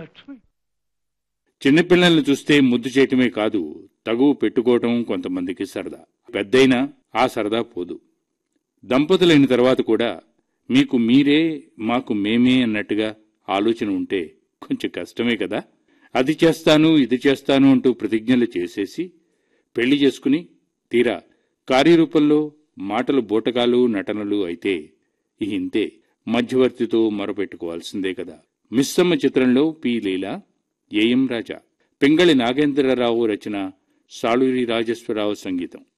లక్ష్మి చిన్నపిల్లల్ని చూస్తే ముద్దు చేయటమే కాదు తగువు పెట్టుకోవటం కొంతమందికి సరదా పెద్దయినా ఆ సరదా పోదు దంపతులైన తర్వాత కూడా మీకు మీరే మాకు మేమే అన్నట్టుగా ఆలోచన ఉంటే కొంచెం కష్టమే కదా అది చేస్తాను ఇది చేస్తాను అంటూ ప్రతిజ్ఞలు చేసేసి పెళ్లి చేసుకుని తీరా కార్యరూపంలో మాటలు బూటకాలు నటనలు అయితే ఇంతే మధ్యవర్తితో మొరపెట్టుకోవాల్సిందే కదా మిస్సమ్మ చిత్రంలో పి లీలా ఏఎం రాజా పింగళి నాగేంద్రరావు రచన సాళూరి రాజేశ్వరరావు సంగీతం